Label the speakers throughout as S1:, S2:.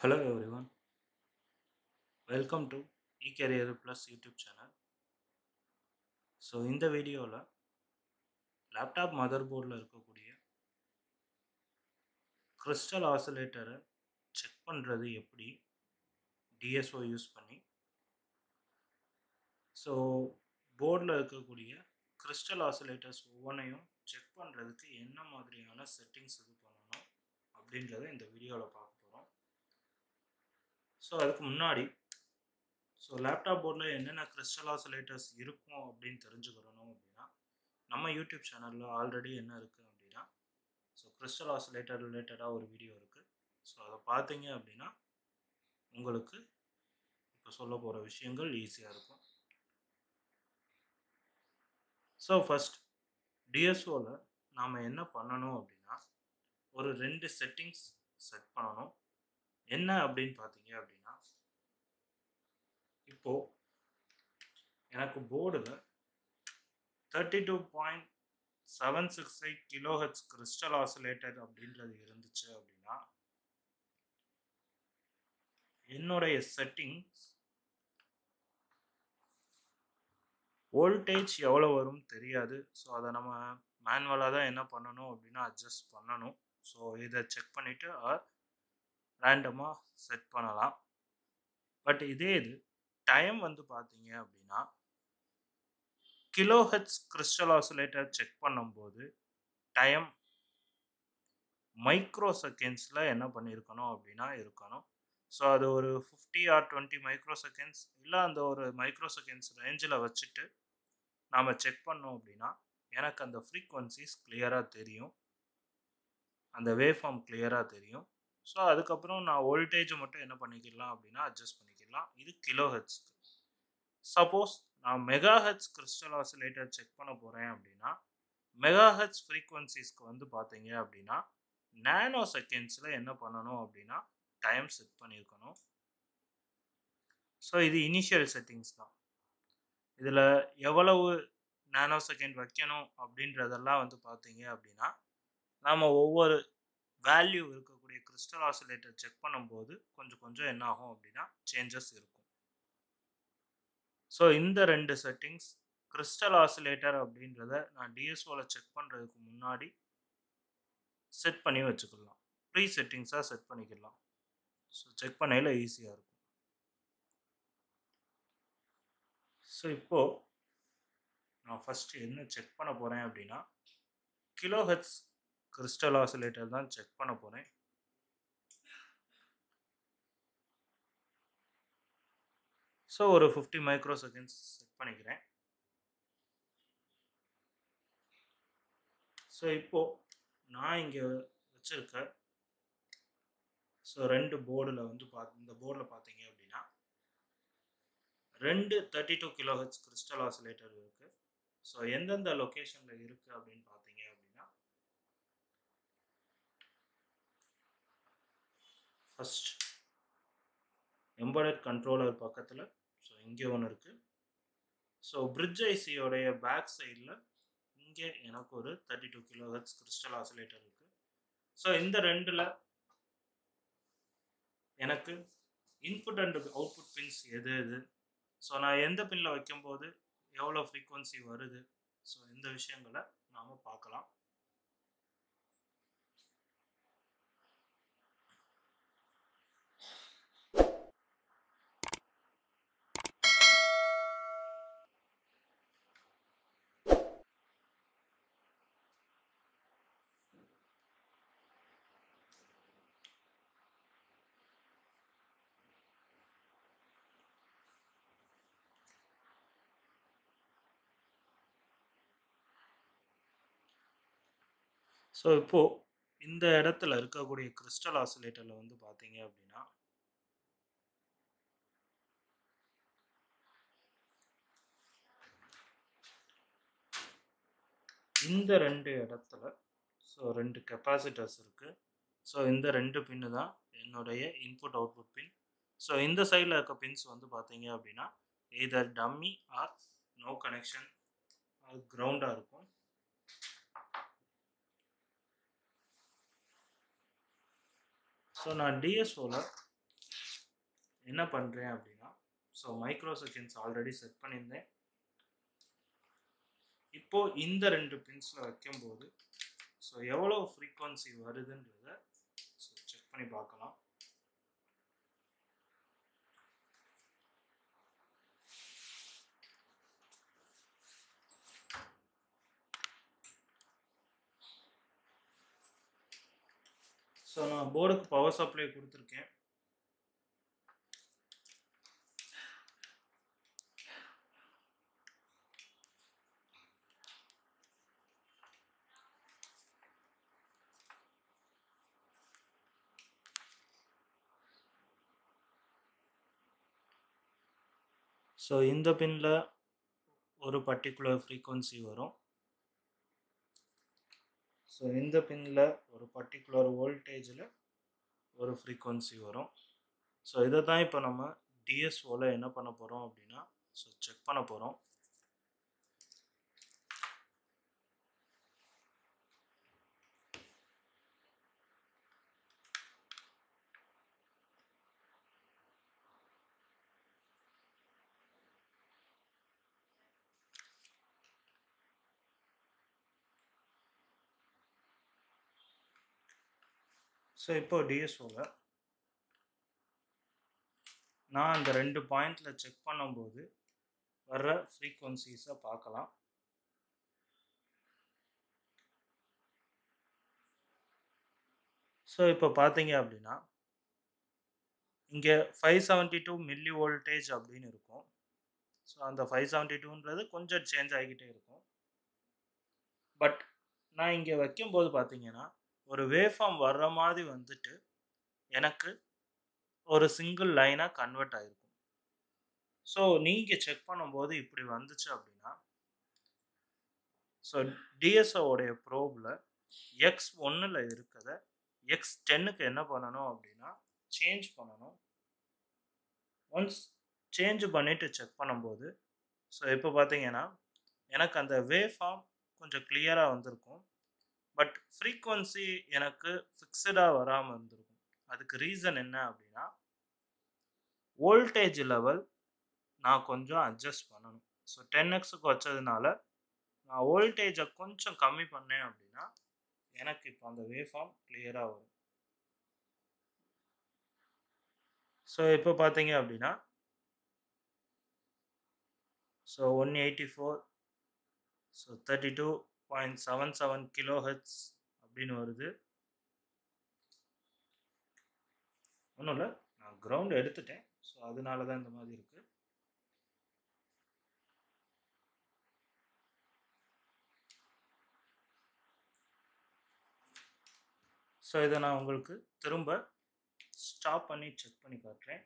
S1: Hello everyone, welcome to eCareer Plus YouTube channel so இந்த வீடியோவில் laptop mother போர்டில் இருக்கக்கூடிய கிறிஸ்டல் ஆசிலேட்டரை செக் பண்ணுறது எப்படி டிஎஸ்ஓ யூஸ் பண்ணி ஸோ போர்டில் இருக்கக்கூடிய கிறிஸ்டல் ஆசிலேட்டர்ஸ் ஒவ்வொன்றையும் செக் பண்ணுறதுக்கு என்ன மாதிரியான செட்டிங்ஸ் இது பண்ணணும் அப்படின்றத இந்த வீடியோவில் பார்க்க போகிறோம் ஸோ அதுக்கு முன்னாடி ஸோ லேப்டாப் போர்டில் என்னென்ன கிறிஸ்டல் ஆசிலேட்டர்ஸ் இருக்கும் அப்படின்னு தெரிஞ்சுக்கிறணும் அப்படின்னா நம்ம யூடியூப் சேனலில் ஆல்ரெடி என்ன இருக்குது அப்படின்னா ஸோ கிறிஸ்டல் ஆசிலேட்டர் ரிலேட்டடாக ஒரு வீடியோ இருக்குது ஸோ அதை பார்த்தீங்க அப்படின்னா உங்களுக்கு இப்போ சொல்ல போகிற விஷயங்கள் ஈஸியாக இருக்கும் ஸோ ஃபஸ்ட் டிஎஸ்ஓவில் நாம் என்ன பண்ணணும் அப்படின்னா ஒரு ரெண்டு செட்டிங்ஸ் செட் பண்ணணும் என்ன அப்படின்னு பார்த்தீங்க அப்படின்னா இப்போ எனக்கு போர்டில் thirty two point seven six eight kilohertz crystal oscillator அப்படின்றது இருந்துச்சு அப்படின்னா என்னுடைய செட்டிங்ஸ் வோல்டேஜ் எவ்வளோ வரும் தெரியாது ஸோ அதை நம்ம மேனுவலாக தான் என்ன பண்ணணும் அப்படின்னா அட்ஜஸ்ட் பண்ணணும் ஸோ இதை செக் பண்ணிவிட்டு ஆர் ரேண்டமாக செட் பண்ணலாம் பட் இதே இது டைம் வந்து பார்த்தீங்க அப்படின்னா கிலோஹெட்ஸ் கிறிஸ்டல் ஆசிலேட்டர் செக் பண்ணும்போது டைம் மைக்ரோ செகண்ட்ஸில் என்ன பண்ணியிருக்கணும் அப்படின்னா இருக்கணும் ஸோ அது ஒரு fifty or twenty micro seconds இல்லை அந்த ஒரு மைக்ரோ செகண்ட்ஸ் ரேஞ்சில் வச்சுட்டு நாம் செக் பண்ணோம் அப்படின்னா எனக்கு அந்த ஃப்ரீக்வன்சிஸ் கிளியராக தெரியும் அந்த வேவ் ஃபார்ம் கிளியராக தெரியும் ஸோ அதுக்கப்புறம் நான் வோல்டேஜை மட்டும் என்ன பண்ணிக்கலாம் அப்படின்னா அட்ஜஸ்ட் பண்ணிக்கலாம் இது கிலோ ஹெட்ஸ்க்கு சப்போஸ் நான் mega hertz crystal oscillator check பண்ண போகிறேன் அப்படின்னா மெகா ஹெட்ஸ் ஃப்ரீக்வன்சிஸ்க்கு வந்து பார்த்தீங்க அப்படின்னா நேனோ செகண்ட்ஸில் என்ன பண்ணணும் அப்படின்னா டைம் செட் பண்ணியிருக்கணும் ஸோ இது இனிஷியல் செட்டிங்ஸ் தான் இதில் எவ்வளவு நேனோ செகண்ட் வைக்கணும் அப்படின்றதெல்லாம் வந்து பார்த்தீங்க அப்படின்னா நாம் ஒவ்வொரு வேல்யூ இருக்கக்கூடிய கிறிஸ்டல் ஆசிலேட்டர் செக் பண்ணும்போது கொஞ்சம் கொஞ்சம் என்ன ஆகும் அப்படின்னா சேஞ்சஸ் இருக்கும் ஸோ இந்த ரெண்டு செட்டிங்ஸ் கிறிஸ்டல் ஆசிலேட்டர் அப்படின்றத நான் டிஎஸ்ஓவில் செக் பண்ணுறதுக்கு முன்னாடி செட் பண்ணி வச்சுக்கலாம் ப்ரீ செட்டிங்ஸாக செட் பண்ணிக்கலாம் ஸோ செக் பண்ணையில் ஈஸியாக இருக்கும் ஸோ இப்போது நான் ஃபஸ்ட்டு என்ன செக் பண்ண போகிறேன் அப்படின்னா கிலோ ஹெட்ஸ் கிறிஸ்டல் ஆசிலேட்டர் தான் செக் பண்ண போகிறேன் ஸோ ஒரு ஃபிஃப்டி மைக்ரோ செகண்ட்ஸ் செட் பண்ணிக்கிறேன் ஸோ இப்போது நான் இங்கே வச்சுருக்க ஸோ ரெண்டு போர்டில் வந்து பார்த்து இந்த போர்டில் பார்த்தீங்க அப்படின்னா ரெண்டு thirty two kilo hertz crystal oscillator இருக்குது ஸோ எந்தெந்த லொக்கேஷனில் இருக்குது அப்படின்னு பார்த்தீங்க அப்படின்னா ஃபஸ்ட் எம்பர்டட் கண்ட்ரோலர் பக்கத்தில் ஸோ இங்கே ஒன்று இருக்குது ஸோ பிரிட்ஜ் ஐசியோடைய பேக் சைடில் இங்கே எனக்கு ஒரு thirty two kilo hertz crystal oscillator இருக்குது ஸோ இந்த ரெண்டில் எனக்கு இன்புட் அண்ட் அவுட்புட் பின்ஸ் எது எது ஸோ நான் எந்த பின்னில் வைக்கும்போது எவ்வளோ ஃப்ரீக்குவன்சி வருது ஸோ இந்த விஷயங்களை நாம் பார்க்கலாம் ஸோ இப்போது இந்த இடத்துல இருக்கக்கூடிய கிறிஸ்டல் ஆசிலேட்டரில் வந்து பார்த்தீங்க அப்படின்னா இந்த ரெண்டு இடத்துல ஸோ ரெண்டு கெப்பாசிட்டர்ஸ் இருக்குது ஸோ இந்த ரெண்டு பின்னு தான் என்னுடைய இன்புட் அவுட்புட் பின் ஸோ இந்த சைடில் இருக்க பின்ஸ் வந்து பார்த்தீங்க அப்படின்னா either dummy or no connection அது கிரவுண்டாக இருக்கும் ஸோ நான் டிஎஸ்ஓவில் என்ன பண்ணுறேன் அப்படின்னா so micro seconds already set பண்ணியிருந்தேன் இப்போ இந்த ரெண்டு பின்ஸில் வைக்கும்போது ஸோ எவ்வளோ ஃப்ரீக்வன்சி வருதுன்றத ஸோ செக் பண்ணி பார்க்கலாம் ஸோ நான் போர்டுக்கு பவர் சப்ளை கொடுத்துருக்கேன் ஸோ இந்த பின்னில் ஒரு பர்டிகுலர் ஃப்ரீக்குவன்சி வரும் ஸோ இந்த பின்னில் ஒரு பர்டிகுலர் வோல்டேஜில் ஒரு ஃப்ரீக்குவன்சி வரும் ஸோ இதை தான் இப்போ நம்ம டிஎஸ்ஓவில் என்ன பண்ண போகிறோம் அப்படின்னா ஸோ செக் பண்ண போகிறோம் ஸோ இப்போ டிஎஸ்ஓவில் நான் அந்த ரெண்டு பாயிண்டில் செக் பண்ணும்போது வர்ற ஃப்ரீக்குவன்சிஸை பார்க்கலாம் ஸோ இப்போ பார்த்தீங்க அப்படின்னா இங்கே five seventy two milli voltage அப்படின்னு இருக்கும் ஸோ அந்த ஃபைவ் செவன்ட்டி டூன்றது கொஞ்சம் சேஞ்ச் ஆகிக்கிட்டே இருக்கும் பட் நான் இங்கே வைக்கும்போது பார்த்தீங்கன்னா ஒரு வேஃபார்ம் வர்ற மாதிரி வந்துட்டு எனக்கு ஒரு சிங்கிள் லைனாக கன்வெர்ட் ஆகிருக்கும் ஸோ நீங்கள் செக் பண்ணும்போது இப்படி வந்துச்சு அப்படின்னா ஸோ டிஎஸ்ஓடைய ப்ரோபில் எக்ஸ் ஒன்றில் இருக்கிறத எக்ஸ் டென்னுக்கு என்ன பண்ணணும் அப்படின்னா சேஞ்ச் பண்ணணும் ஒன்ஸ் சேஞ்ச் பண்ணிவிட்டு செக் பண்ணும்போது ஸோ இப்போ பார்த்தீங்கன்னா எனக்கு அந்த வேவ் ஃபார்ம் கொஞ்சம் கிளியராக வந்திருக்கும் பட் ஃப்ரீக்குவன்சி எனக்கு ஃபிக்ஸடாக வராமல் இருந்திருக்கும் அதுக்கு ரீசன் என்ன அப்படின்னா வோல்டேஜ் லெவல் நான் கொஞ்சம் அட்ஜஸ்ட் பண்ணணும் ஸோ டென் எக்ஸுக்கு வச்சதுனால நான் வோல்டேஜை கொஞ்சம் கம்மி பண்ணேன் அப்படின்னா எனக்கு இப்போ அந்த வேவ் ஃபார்ம் கிளியராக வரும் ஸோ இப்போ பார்த்தீங்க அப்படின்னா so one eighty four so thirty two point seven seven kilo hertz அப்படின்னு வருது ஒன்றும் இல்லை நான் கிரவுண்ட் எடுத்துட்டேன் ஸோ அதனால தான் இந்த மாதிரி இருக்குது ஸோ இதை நான் உங்களுக்கு திரும்ப ஸ்டாப் பண்ணி செக் பண்ணி காட்டுறேன்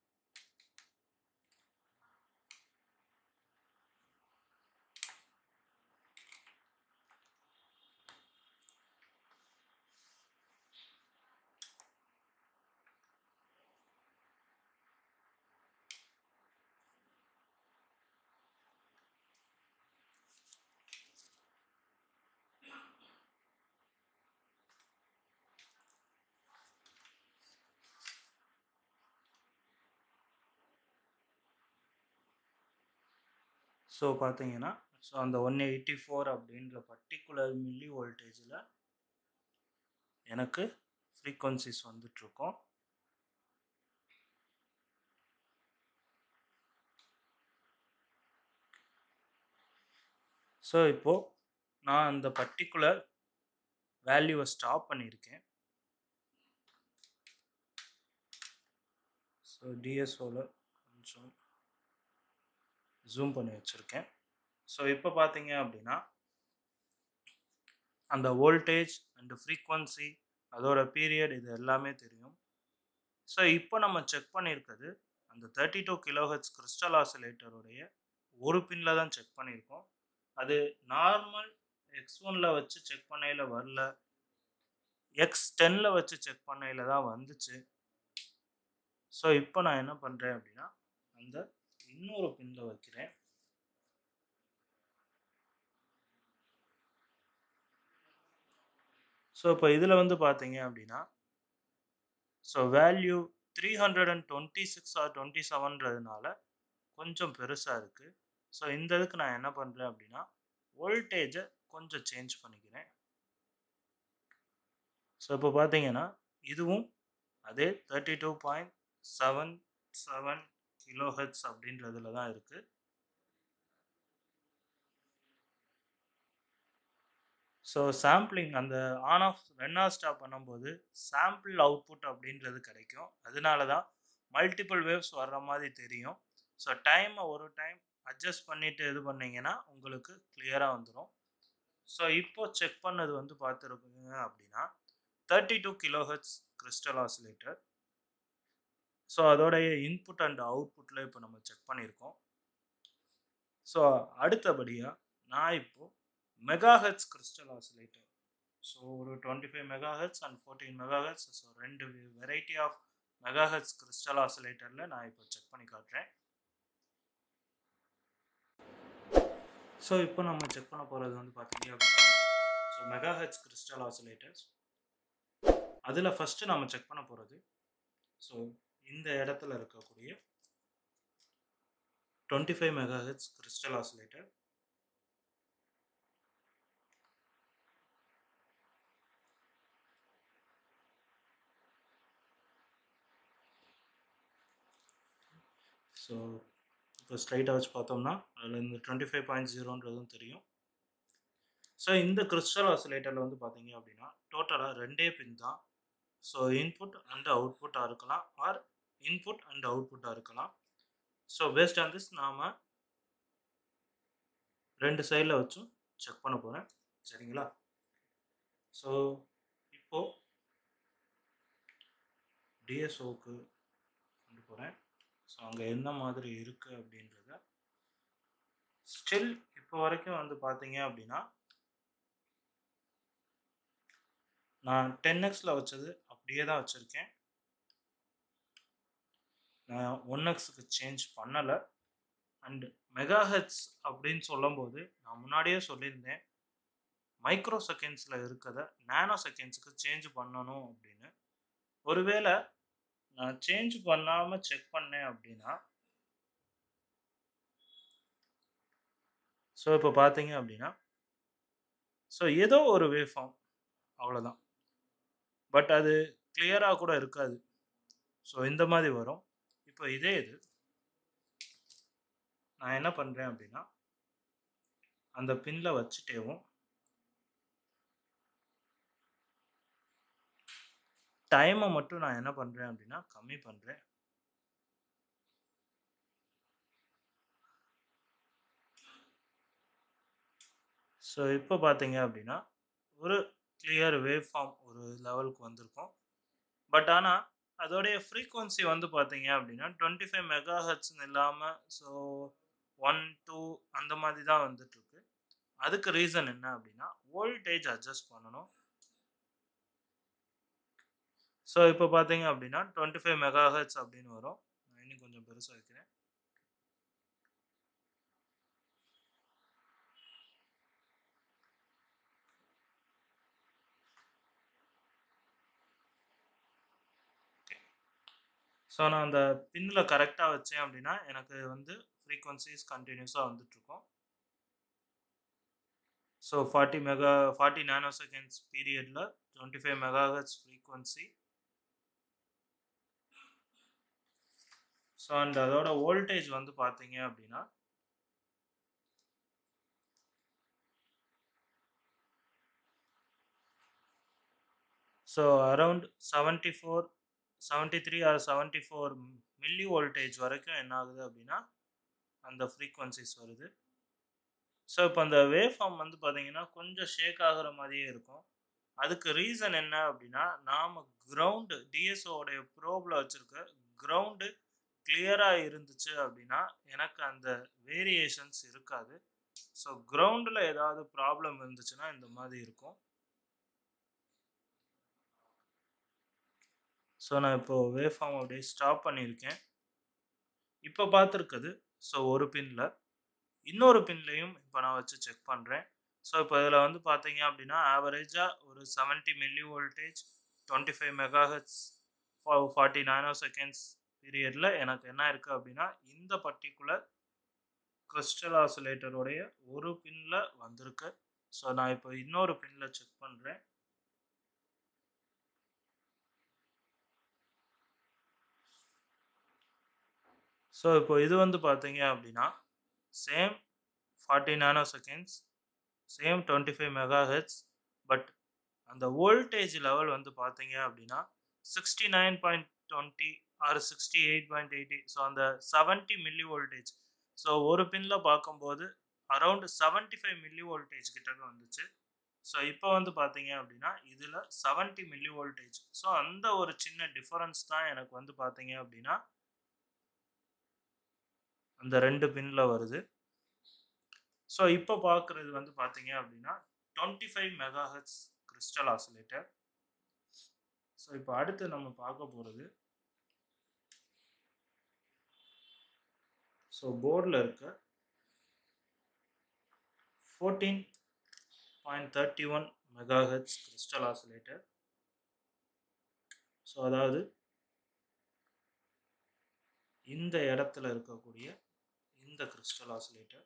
S1: ஸோ பார்த்தீங்கன்னா ஸோ அந்த ஒன் எயிட்டி ஃபோர் அப்படின்ற பர்டிகுலர் மில்லி வோல்டேஜில் எனக்கு ஃப்ரீக்வன்சிஸ் வந்துட்ருக்கோம் ஸோ இப்போது நான் அந்த பர்டிகுலர் வேல்யூவை ஸ்டாப் பண்ணியிருக்கேன் ஸோ டிஎஸ்ஓவில் கொஞ்சம் ஜூம் பண்ணி வச்சுருக்கேன் ஸோ இப்போ பார்த்தீங்க அப்படின்னா அந்த வோல்டேஜ் அண்டு ஃப்ரீக்வன்சி அதோட பீரியட் இது எல்லாமே தெரியும் ஸோ இப்போ நம்ம செக் பண்ணியிருக்கிறது அந்த தேர்ட்டி டூ கிலோஹெட்ஸ் கிறிஸ்டல் ஆசிலேட்டருடைய ஒரு பின்னில் தான் செக் பண்ணியிருக்கோம் அது நார்மல் எக்ஸ் ஒனில் வச்சு செக் பண்ணையில் வரல எக்ஸ் டென்னில் வச்சு செக் பண்ணையில் தான் வந்துச்சு ஸோ இப்போ நான் என்ன பண்ணுறேன் அப்படின்னா அந்த இன்னொரு பின்னில் வைக்கிறேன் ஸோ இப்போ இதில் வந்து பார்த்தீங்க அப்படின்னா so value three hundred and twenty six or twenty செவன்றதுனால கொஞ்சம் பெருசாக இருக்குது ஸோ இந்த இதுக்கு நான் என்ன பண்ணுறேன் அப்படின்னா வோல்டேஜை கொஞ்சம் சேஞ்ச் பண்ணிக்கிறேன் ஸோ இப்போ பார்த்தீங்கன்னா இதுவும் அதே thirty two point seven seven kilo hertz அப்படின்றதுல தான் இருக்குது ஸோ சாம்பிளிங் அந்த on off run off stop பண்ணும்போது சாம்பிள் அவுட்புட் அப்படின்றது கிடைக்கும் அதனால தான் மல்டிபிள் வேவ்ஸ் வர்ற மாதிரி தெரியும் ஸோ டைமை ஒரு டைம் அட்ஜஸ்ட் பண்ணிவிட்டு இது பண்ணிங்கன்னா உங்களுக்கு கிளியராக வந்துடும் ஸோ இப்போ செக் பண்ணது வந்து பார்த்துருக்குங்க அப்படின்னா thirty two kilohertz crystal oscillator so அதோடைய இன்புட் அண்ட் அவுட்புட்டில் இப்போ நம்ம செக் பண்ணியிருக்கோம் ஸோ அடுத்தபடியாக நான் இப்போது மெகாஹெட்ஸ் கிறிஸ்டல் ஆசிலேட்டர் ஸோ ஒரு twenty five megahertz and fourteen megahertz so ரெண்டு வெரைட்டி ஆஃப் மெகாஹெட்ஸ் கிறிஸ்டல் ஆசிலேட்டரில் நான் இப்போ செக் பண்ணி காட்டுறேன் ஸோ இப்போ நம்ம செக் பண்ண போகிறது வந்து பார்த்தீங்க அப்படின்னா ஸோ மெகாஹெட்ஸ் கிறிஸ்டல் ஆசிலேட்டர்ஸ் அதில் ஃபஸ்ட்டு நம்ம செக் பண்ண போகிறது ஸோ இந்த இடத்துல இருக்கக்கூடிய twenty five megahertz crystal oscillator so இப்போ ஸ்ட்ரைட்டாக வச்சு பார்த்தோம்னா அதில் இந்த டுவெண்ட்டி ஃபைவ் பாயிண்ட் ஜீரோன்றதும் தெரியும் ஸோ இந்த கிறிஸ்டல் ஆசிலேட்டரில் வந்து பார்த்தீங்க அப்படின்னா டோட்டலாக ரெண்டே பின் தான் ஸோ இன்புட் அண்ட் அவுட்புட்டாக இருக்கலாம் ஆர் இன்புட் அண்ட் அவுட்புட்டாக இருக்கலாம் ஸோ பேஸ்ட் ஆன் திஸ் நாம் ரெண்டு சைடில் வச்சும் செக் பண்ண போகிறேன் சரிங்களா ஸோ இப்போது டிஎஸ்ஓக்கு கொண்டு போகிறேன் ஸோ அங்கே எந்த மாதிரி இருக்குது அப்படின்றத ஸ்டில் இப்போ வரைக்கும் வந்து பார்த்தீங்க அப்படின்னா நான் டென் எக்ஸில் வச்சது அப்படியே தான் வச்சுருக்கேன் நான் ஒன் எக்ஸுக்கு சேஞ்ச் பண்ணலை அண்டு மெகாஹெட்ஸ் அப்படின்னு சொல்லும்போது நான் முன்னாடியே சொல்லியிருந்தேன் மைக்ரோ செகண்ட்ஸில் இருக்கிறத நேனோ செகண்ட்ஸுக்கு சேஞ்ச் பண்ணணும் அப்படின்னு ஒருவேளை நான் சேஞ்ச் பண்ணாமல் செக் பண்ணேன் அப்படின்னா ஸோ இப்போ பார்த்தீங்க அப்படின்னா ஸோ ஏதோ ஒரு வேவ் ஃபார்ம் அவ்வளோதான் பட் அது கிளியராக கூட இருக்காது ஸோ இந்த மாதிரி வரும் இப்போ இதே இது நான் என்ன பண்ணுறேன் அப்படின்னா அந்த பின்னில் வச்சுட்டேவும் டைமை மட்டும் நான் என்ன பண்ணுறேன் அப்படின்னா கம்மி பண்ணுறேன் ஸோ இப்போ பார்த்தீங்க அப்படின்னா ஒரு கிளியர் வேவ் ஃபார்ம் ஒரு லெவலுக்கு வந்திருக்கும் பட் ஆனால் அதோடைய ஃப்ரீக்குவன்சி வந்து பார்த்தீங்க அப்படின்னா டுவெண்ட்டி ஃபைவ் மெகா ஹெட்ஸ்னு இல்லாமல் ஸோ ஒன் டூ அந்த மாதிரி தான் வந்துட்டுருக்கு அதுக்கு ரீசன் என்ன அப்படின்னா வோல்டேஜ் அட்ஜஸ்ட் பண்ணணும் ஸோ இப்போ பார்த்தீங்க அப்படின்னா டுவெண்ட்டி ஃபைவ் மெகா ஹெட்ஸ் அப்படின்னு வரும் நான் இன்னும் கொஞ்சம் பெருசாக வைக்கிறேன் ஸோ நான் அந்த பின்னில் கரெக்டாக வச்சேன் அப்படின்னா எனக்கு வந்து ஃப்ரீக்வன்சிஸ் கண்டினியூஸாக வந்துட்டுருக்கும் so forty mega forty nano seconds பீரியடில் twenty five megahertz frequency so and அதோட வோல்டேஜ் வந்து பார்த்தீங்க அப்படின்னா so around seventy four seventy three or seventy four milli voltage வரைக்கும் என்ன ஆகுது அப்படின்னா அந்த ஃப்ரீக்வன்சிஸ் வருது ஸோ இப்போ அந்த வேவ் ஃபார்ம் வந்து பார்த்தீங்கன்னா கொஞ்சம் ஷேக் ஆகுற மாதிரியே இருக்கும் அதுக்கு ரீசன் என்ன அப்படின்னா நாம் கிரவுண்டு டிஎஸ்ஓடைய ப்ரோபில் வச்சுருக்க கிரவுண்டு கிளியராக இருந்துச்சு அப்படின்னா எனக்கு அந்த வேரியேஷன்ஸ் இருக்காது ஸோ கிரவுண்டில் ஏதாவது ப்ராப்ளம் இருந்துச்சுன்னா இந்த மாதிரி இருக்கும் ஸோ நான் இப்போது வேவ் ஃபார்ம் அப்படியே ஸ்டாப் பண்ணியிருக்கேன் இப்போ பார்த்துருக்குது ஸோ ஒரு பின்னில் இன்னொரு பின்லையும் இப்போ நான் வச்சு செக் பண்ணுறேன் ஸோ இப்போ இதில் வந்து பார்த்தீங்க அப்படின்னா ஆவரேஜாக ஒரு seventy milli voltage twenty five megahertz forty nano seconds பீரியடில் எனக்கு என்ன இருக்குது அப்படின்னா இந்த பர்டிகுலர் கிறிஸ்டல் ஆசிலேட்டருடைய ஒரு பின்ல வந்திருக்கு ஸோ நான் இப்போ இன்னொரு பின்ல செக் பண்ணுறேன் ஸோ இப்போ இது வந்து பார்த்தீங்க அப்படின்னா same forty nano seconds same twenty five mega hertz but அந்த வோல்டேஜ் லெவல் வந்து பார்த்தீங்க அப்படின்னா sixty nine point twenty or sixty eight point eighty so அந்த செவன்ட்டி மில்லி வோல்டேஜ் ஸோ ஒரு பின்ல பார்க்கும்போது around seventy five milli voltage கிட்டக்க வந்துச்சு ஸோ இப்போ வந்து பார்த்தீங்க அப்படின்னா இதில் செவன்ட்டி மில்லி வோல்டேஜ் ஸோ அந்த ஒரு சின்ன டிஃபரன்ஸ் தான் எனக்கு வந்து பார்த்தீங்க அப்படின்னா அந்த ரெண்டு பின்ல வருது ஸோ இப்போ பார்க்குறது வந்து பார்த்தீங்க அப்படின்னா twenty five mega hertz crystal oscillator so இப்போ அடுத்து நம்ம பார்க்க போகிறது ஸோ போர்டில் இருக்க fourteen point thirty one mega hertz crystal oscillator so அதாவது இந்த இடத்துல இருக்கக்கூடிய இந்த கிறிஸ்டல் ஆசிலேட்டர்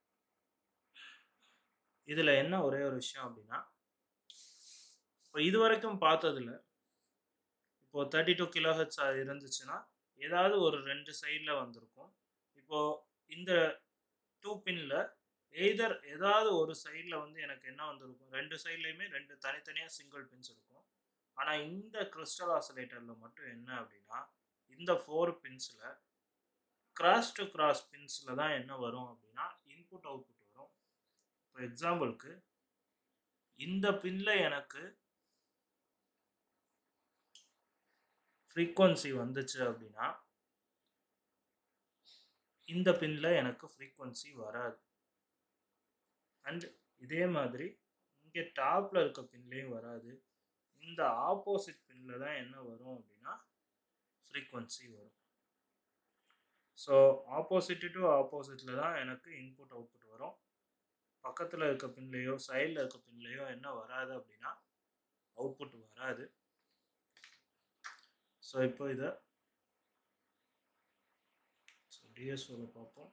S1: இதில் என்ன ஒரே ஒரு விஷயம் அப்படின்னா இப்போ இது வரைக்கும் பார்த்ததில்ல இப்போ தேர்ட்டி டூ கிலோ ஹெட்ஸ் இருந்துச்சுன்னா ஏதாவது ஒரு ரெண்டு சைடில் வந்திருக்கும் இப்போ இந்த டூ பின்ல எய்தர் ஏதாவது ஒரு சைடில் வந்து எனக்கு என்ன வந்திருக்கும் ரெண்டு சைட்லேயுமே ரெண்டு தனித்தனியாக சிங்கிள் பின்ஸ் இருக்கும் ஆனால் இந்த கிறிஸ்டல் ஆசிலேட்டரில் மட்டும் என்ன அப்படின்னா இந்த ஃபோர் பின்ஸில் கிராஸ் டு கிராஸ் பின்ஸில் தான் என்ன வரும் அப்படின்னா இன்புட் அவுட்புட் வரும் இப்போ எக்ஸாம்பிளுக்கு இந்த பின்ல எனக்கு ஃப்ரீக்குவன்சி வந்துச்சு அப்படின்னா இந்த பின்ல எனக்கு ஃப்ரீக்குவன்சி வராது அண்ட் இதே மாதிரி இங்கே டாப்பில் இருக்க பின்லேயும் வராது இந்த ஆப்போசிட் பின்ல தான் என்ன வரும் அப்படின்னா ஃப்ரீக்குவன்சி வரும் ஸோ ஆப்போசிட் டு ஆப்போசிட்டில் தான் எனக்கு இன்புட் அவுட்புட் வரும் பக்கத்தில் இருக்க பின்லேயோ சைடில் இருக்க பின்லேயோ என்ன வராது அப்படின்னா அவுட்புட் வராது ஸோ இப்போ இதை ஸோ டிஎஸ்ஓவில் பார்ப்போம்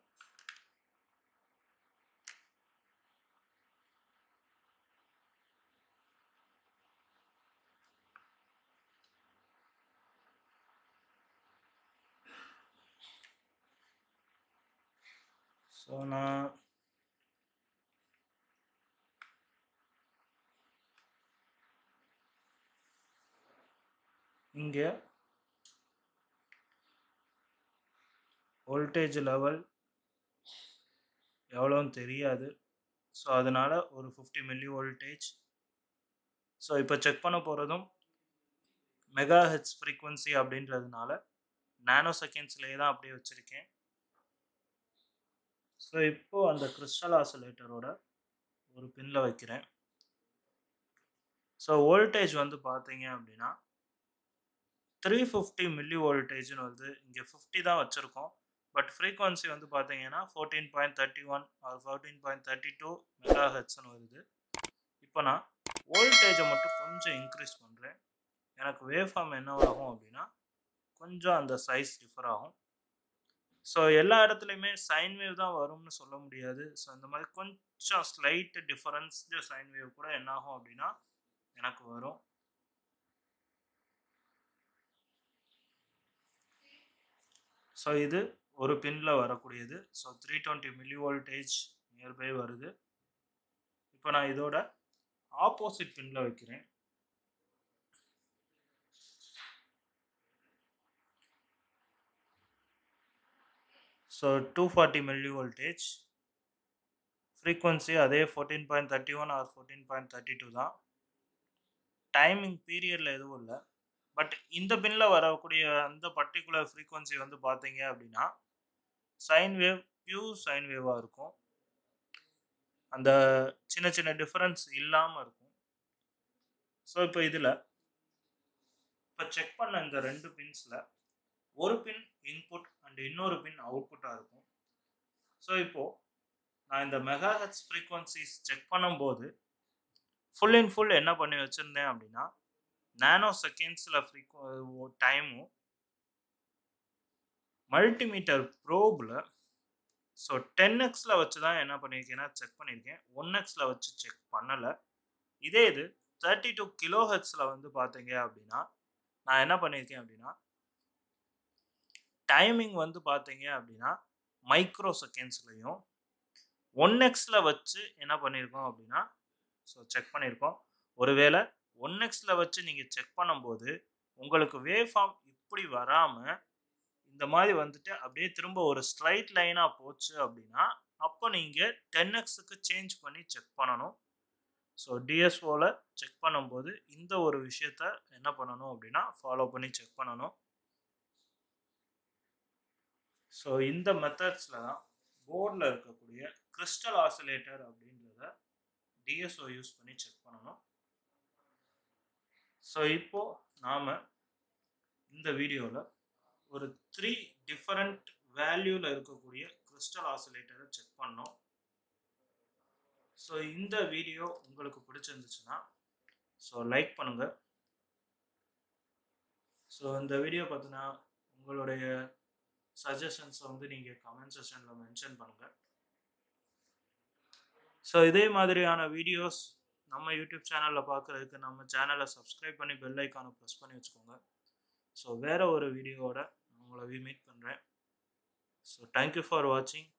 S1: ஸோ நான் இங்கே வோல்டேஜ் லெவல் எவ்வளோன்னு தெரியாது ஸோ அதனால் ஒரு ஃபிஃப்டி மில்லி வோல்டேஜ் ஸோ இப்போ செக் பண்ண போகிறதும் மெகா ஹெட்ஸ் ஃப்ரீக்வன்சி அப்படின்றதுனால நானோ செகண்ட்ஸ்லேயே தான் அப்படியே வச்சுருக்கேன் ஸோ இப்போது அந்த கிறிஸ்டல் ஆசிலேட்டரோட ஒரு பின்னில் வைக்கிறேன் ஸோ வோல்டேஜ் வந்து பார்த்தீங்க அப்படின்னா த்ரீ ஃபிஃப்டி மில்லி வோல்டேஜ்னு வந்து இங்கே ஃபிஃப்டி தான் வச்சுருக்கோம் பட் ஃப்ரீக்வன்சி வந்து பார்த்தீங்கன்னா fourteen point thirty one or fourteen point thirty two mega ஹெட்ஸ்னு வருது இப்போ நான் வோல்டேஜை மட்டும் கொஞ்சம் இன்க்ரீஸ் பண்ணுறேன் எனக்கு வேவ் ஃபார்ம் என்ன ஆகும் அப்படின்னா கொஞ்சம் அந்த சைஸ் டிஃபர் ஆகும் ஸோ எல்லா இடத்துலையுமே சைன் வேவ் தான் வரும்னு சொல்ல முடியாது ஸோ இந்த மாதிரி கொஞ்சம் ஸ்லைட் டிஃபரன்ஸ் சைன் வேவ் கூட என்ன ஆகும் அப்படின்னா எனக்கு வரும் ஸோ இது ஒரு பின்னில் வரக்கூடியது so three twenty milli voltage nearby வருது இப்போ நான் இதோட ஆப்போசிட் பின்னில் வைக்கிறேன் so two forty milli voltage frequency அதே fourteen point thirty one or fourteen point thirty two தான் டைமிங் பீரியடில் எதுவும் இல்லை பட் இந்த பின்னில் வரக்கூடிய அந்த பர்டிகுலர் ஃப்ரீக்வன்சி வந்து பார்த்தீங்க அப்படின்னா சைன் வேவ் பியூர் சைன் வேவாக இருக்கும் அந்த சின்ன சின்ன டிஃப்ரென்ஸ் இல்லாமல் இருக்கும் ஸோ இப்போ இதில் இப்போ செக் பண்ண இந்த ரெண்டு பின்ஸில் ஒரு பின் இன்புட் அண்ட் இன்னொரு பின் அவுட்புட்டாக இருக்கும் ஸோ இப்போது நான் இந்த மெகா ஹெட்ஸ் ஃப்ரீக்வன்சிஸ் செக் பண்ணும்போது ஃபுல் இன் ஃபுல் என்ன பண்ணி வச்சுருந்தேன் அப்படின்னா நானோ செகண்ட்ஸில் ஃப்ரீக்வ டைமும் மல்டிமீட்டர் ப்ரோபில் ஸோ டென் எக்ஸில் வச்சு தான் என்ன பண்ணியிருக்கேன்னா செக் பண்ணியிருக்கேன் ஒன் எக்ஸில் வச்சு செக் பண்ணலை இதே இது தேர்ட்டி டூ கிலோ ஹெட்ஸில் வந்து பார்த்தீங்க அப்படின்னா நான் என்ன பண்ணியிருக்கேன் அப்படின்னா டைமிங் வந்து பார்த்தீங்க அப்படின்னா மைக்ரோ செகண்ட்ஸ்லையும் ஒன் எக்ஸில் வச்சு என்ன பண்ணியிருக்கோம் அப்படின்னா ஸோ செக் பண்ணியிருக்கோம் ஒருவேளை ஒன் எக்ஸில் வச்சு நீங்கள் செக் பண்ணும்போது உங்களுக்கு வேவ் ஃபார்ம் இப்படி வராமல் இந்த மாதிரி வந்துட்டு அப்படியே திரும்ப ஒரு ஸ்ட்ரைட் லைனாக போச்சு அப்படின்னா அப்போ நீங்கள் டென் எக்ஸுக்கு சேஞ்ச் பண்ணி செக் பண்ணணும் ஸோ டிஎஸ்ஓவில் செக் பண்ணும்போது இந்த ஒரு விஷயத்த என்ன பண்ணணும் அப்படின்னா ஃபாலோ பண்ணி செக் பண்ணணும் ஸோ இந்த மெத்தட்ஸில் தான் போர்டில் இருக்கக்கூடிய கிறிஸ்டல் ஆசிலேட்டர் அப்படின்றத டிஎஸ்ஓ யூஸ் பண்ணி செக் பண்ணணும் ஸோ இப்போது நாம் இந்த வீடியோவில் ஒரு த்ரீ டிஃபரண்ட் வேல்யூவில் இருக்கக்கூடிய கிறிஸ்டல் ஆசிலேட்டரை செக் பண்ணோம் ஸோ இந்த வீடியோ உங்களுக்கு பிடிச்சிருந்துச்சுன்னா ஸோ லைக் பண்ணுங்கள் ஸோ இந்த வீடியோ பார்த்தினா உங்களுடைய சஜஷன்ஸை வந்து நீங்கள் கமெண்ட் செஷனில் மென்ஷன் பண்ணுங்கள் ஸோ இதே மாதிரியான வீடியோஸ் நம்ம யூடியூப் சேனலில் பார்க்குறதுக்கு நம்ம சேனலை சப்ஸ்கிரைப் பண்ணி பெல் ஐக்கானை ப்ரெஸ் பண்ணி வச்சுக்கோங்க ஸோ வேறு ஒரு வீடியோவோட உங்களை மீட் பண்ணுறேன் ஸோ தேங்க்யூ ஃபார் வாட்சிங்